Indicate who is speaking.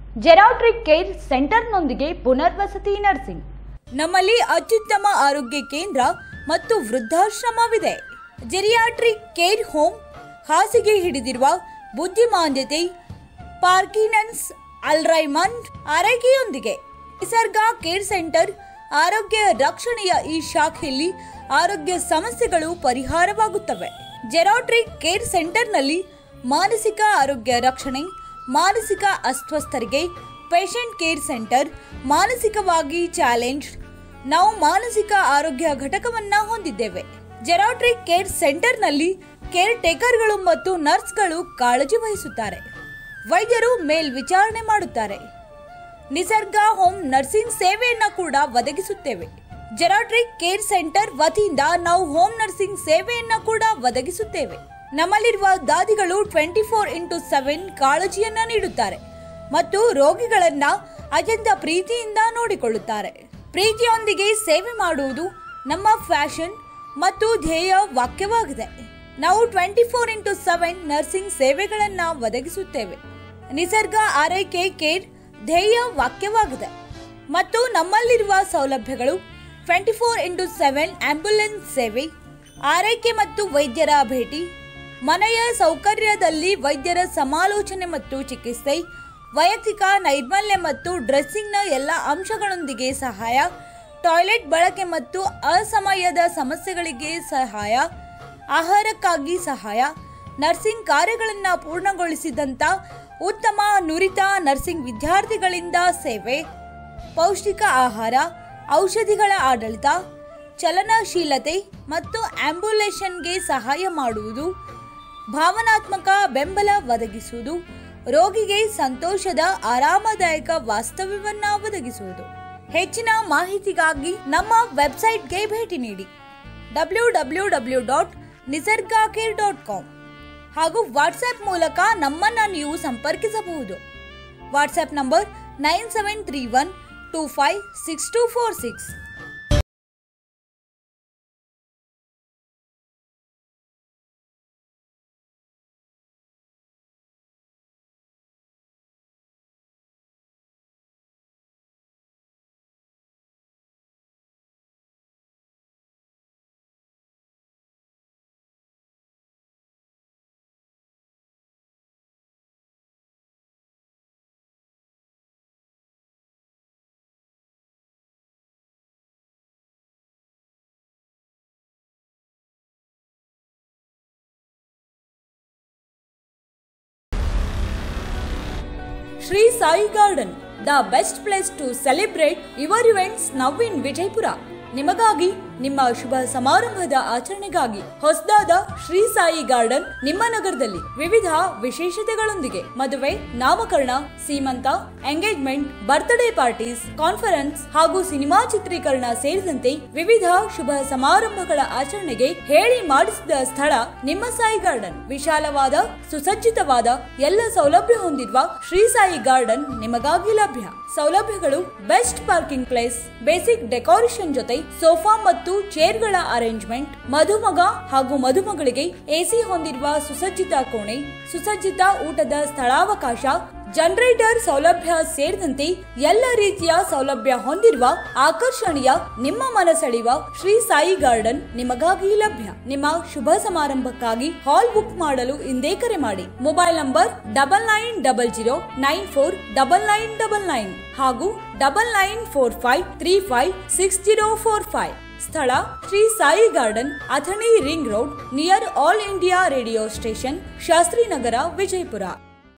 Speaker 1: ಜೆರಾಟ್ರಿಕ್ care ಸೆಂಟರ್ನೊಂದಿಗೆ ಪುನರ್ವಸತಿ nursing
Speaker 2: ನಮ್ಮಲ್ಲಿ ಅತ್ಯುತ್ತಮ ಆರೋಗ್ಯ ಕೇಂದ್ರ ಮತ್ತು ವೃದ್ಧಾಶ್ರಮವಿದೆ ಜೆರಿಯಾಟ್ರಿಕ್ ಕೇರ್ ಹೋಮ್ ಹಾಸಿಗೆ ಹಿಡಿದಿರುವ ಬುದ್ಧಿಮಾಂದ್ಯತೆ ಪಾರ್ಕಿನನ್ಸ್ ಅಲ್ರೈಮನ್ ಆರೈಕೆಯೊಂದಿಗೆ ನಿಸರ್ಗ ಕೇರ್ ಸೆಂಟರ್ ಆರೋಗ್ಯ ರಕ್ಷಣೆಯ ಈ ಶಾಖೆಯಲ್ಲಿ ಆರೋಗ್ಯ ಸಮಸ್ಯೆಗಳು ಪರಿಹಾರವಾಗುತ್ತವೆ ಜೆರಾಟ್ರಿಕ್ ಕೇರ್ ಸೆಂಟರ್ನಲ್ಲಿ ಮಾನಸಿಕ ಆರೋಗ್ಯ ರಕ್ಷಣೆ ಮಾನಸಿಕ ಅಸ್ವಸ್ಥರಿಗೆ ಪೇಷಂಟ್ ಕೇರ್ ಸೆಂಟರ್ ಮಾನಸಿಕವಾಗಿ ಚಾಲೆಂಜ್ ನಾವು ಮಾನಸಿಕ ಆರೋಗ್ಯ ಘಟಕವನ್ನ ಹೊಂದಿದ್ದೇವೆ ಜೆರಾಟ್ರಿಕ್ ಕೇರ್ ಸೆಂಟರ್ನಲ್ಲಿ ಕೇರ್ ಟೇಕರ್ಗಳು ಮತ್ತು ನರ್ಸ್ಗಳು ಕಾಳಜಿ ವಹಿಸುತ್ತಾರೆ ವೈದ್ಯರು ಮೇಲ್ವಿಚಾರಣೆ ಮಾಡುತ್ತಾರೆ ನಿಸರ್ಗ ಹೋಮ್ ನರ್ಸಿಂಗ್ ಸೇವೆಯನ್ನ ಕೂಡ ಒದಗಿಸುತ್ತೇವೆ ಜೆರಾಟ್ರಿಕ್ ಕೇರ್ ಸೆಂಟರ್ ವತಿಯಿಂದ ನಾವು ಹೋಮ್ ನರ್ಸಿಂಗ್ ಸೇವೆಯನ್ನ ಕೂಡ ಒದಗಿಸುತ್ತೇವೆ ನಮ್ಮಲ್ಲಿರುವ ದಾದಿಗಳು ಟ್ವೆಂಟಿ ಫೋರ್ ಇಂಟು ಸೆವೆನ್ ಕಾಳಜಿಯನ್ನ ನೀಡುತ್ತಾರೆ ಮತ್ತು ರೋಗಿಗಳನ್ನ ಅತ್ಯಂತ ಪ್ರೀತಿಯಿಂದ ನೋಡಿಕೊಳ್ಳುತ್ತಾರೆ ಪ್ರೀತಿಯೊಂದಿಗೆ ಸೇವೆ ಮಾಡುವುದು ನಮ್ಮ ಫ್ಯಾಷನ್ ಮತ್ತು ಧ್ಯೇಯ ವಾಕ್ಯವಾಗಿದೆ ನಾವು twenty four into seven nursing ಸೇವೆಗಳನ್ನ ಒದಗಿಸುತ್ತೇವೆ ನಿಸರ್ಗ ಆರೈಕೆ ಕೇರ್ ಧ್ಯೇಯ ವಾಕ್ಯವಾಗಿದೆ ಮತ್ತು ನಮ್ಮಲ್ಲಿರುವ ಸೌಲಭ್ಯಗಳು twenty four into seven ambulance ಸೇವೆ ಆರೈಕೆ ಮತ್ತು ವೈದ್ಯರ ಭೇಟಿ ಮನೆಯ ಸೌಕರ್ಯದಲ್ಲಿ ವೈದ್ಯರ ಸಮಾಲೋಚನೆ ಮತ್ತು ಚಿಕಿತ್ಸೆ ವೈಯಕ್ತಿಕ ನೈರ್ಮಲ್ಯ ಮತ್ತು ಡ್ರೆಸ್ಸಿಂಗ್ನ ಎಲ್ಲ ಅಂಶಗಳೊಂದಿಗೆ ಸಹಾಯ ಟಾಯ್ಲೆಟ್ ಬಳಕೆ ಮತ್ತು ಅಸಮಯದ ಸಮಸ್ಯೆಗಳಿಗೆ ಸಹಾಯ ಆಹಾರಕ್ಕಾಗಿ ಸಹಾಯ ನರ್ಸಿಂಗ್ ಕಾರ್ಯಗಳನ್ನು ಪೂರ್ಣಗೊಳಿಸಿದಂಥ ಉತ್ತಮ ನುರಿತ ನರ್ಸಿಂಗ್ ವಿದ್ಯಾರ್ಥಿಗಳಿಂದ ಸೇವೆ ಪೌಷ್ಟಿಕ ಆಹಾರ ಔಷಧಿಗಳ ಆಡಳಿತ ಚಲನಶೀಲತೆ ಮತ್ತು ಆಂಬ್ಯುಲೇಷನ್ಗೆ ಸಹಾಯ ಮಾಡುವುದು ಭಾವನಾತ್ಮಕ ಬೆಂಬಲ ಒದಗಿಸುವುದು ರೋಗಿಗೆ ಸಂತೋಷದ ಆರಾಮದಾಯಕ ವಾಸ್ತವ್ಯವನ್ನ ಒದಗಿಸುವುದು ಹೆಚ್ಚಿನ ಮಾಹಿತಿಗಾಗಿ ನಮ್ಮ ವೆಬ್ಸೈಟ್ಗೆ ಭೇಟಿ ನೀಡಿ W W W dot Nisarga care dot com ಹಾಗೂ ವಾಟ್ಸ್ಆಪ್ ಮೂಲಕ ನಮ್ಮನ್ನ ನೀವು ಸಂಪರ್ಕಿಸಬಹುದು WhatsApp number nine seven three one two five six two four six Shri Sai garden the best place to celebrate your events now in Vijayapura ನಿಮಗಾಗಿ ನಿಮ್ಮ ಶುಭ ಸಮಾರಂಭದ ಆಚರಣೆಗಾಗಿ ಹೊಸದಾದ ಶ್ರೀ ಸಾಯಿ ಗಾರ್ಡನ್ ನಿಮ್ಮ ನಗರದಲ್ಲಿ ವಿವಿಧ ವಿಶೇಷತೆಗಳೊಂದಿಗೆ ಮದುವೆ ನಾಮಕರಣ ಸೀಮಂತ ಎಂಗೇಜ್ಮೆಂಟ್ ಬರ್ತ್ಡೇ ಪಾರ್ಟೀಸ್ ಕಾನ್ಫರೆನ್ಸ್ ಹಾಗೂ ಸಿನಿಮಾ ಚಿತ್ರೀಕರಣ ಸೇರಿದಂತೆ ವಿವಿಧ ಶುಭ ಸಮಾರಂಭಗಳ ಆಚರಣೆಗೆ ಹೇಳಿ ಮಾಡಿಸಿದ ಸ್ಥಳ ನಿಮ್ಮ ಸಾಯಿ ಗಾರ್ಡನ್ ವಿಶಾಲವಾದ ಸುಸಜ್ಜಿತವಾದ ಎಲ್ಲ ಸೌಲಭ್ಯ ಹೊಂದಿರುವ ಶ್ರೀ ಸಾಯಿ ಗಾರ್ಡನ್ ನಿಮಗಾಗಿ ಲಭ್ಯ ಸೌಲಭ್ಯಗಳು best parking place basic decoration ಜೊತೆ ಸೋಫಾ ಮತ್ತು ಚೇರ್ಗಳ ಅರೇಂಜ್ಮೆಂಟ್ ಮಧುಮಗ ಹಾಗೂ ಮಧುಮಗಳಿಗೆ ಎಸಿ ಹೊಂದಿರುವ ಸುಸಜ್ಜಿತ ಕೋಣೆ ಸುಸಜ್ಜಿತ ಊಟದ ಸ್ಥಳಾವಕಾಶ ಜನರೇಟರ್ ಸೌಲಭ್ಯ ಸೇರಿದಂತೆ ಎಲ್ಲ ರೀತಿಯ ಸೌಲಭ್ಯ ಹೊಂದಿರುವ ಆಕರ್ಷಣೀಯ ನಿಮ್ಮ ಮನಸೆಳೆಯುವ ಶ್ರೀ ಸಾಯಿ ಗಾರ್ಡನ್ ನಿಮಗಾಗಿ ಲಭ್ಯ ನಿಮ್ಮ ಶುಭ ಸಮಾರಂಭಕ್ಕಾಗಿ ಹಾಲ್ ಬುಕ್ ಮಾಡಲು ಇಂದೇ ಕರೆ ಮಾಡಿ mobile number double nine double zero nine four double nine double nine ಹಾಗೂ double nine four five three five six zero four five ಸ್ಥಳ Shri Sai garden Athani ring road near all India radio station Shastrinagar Vijayapura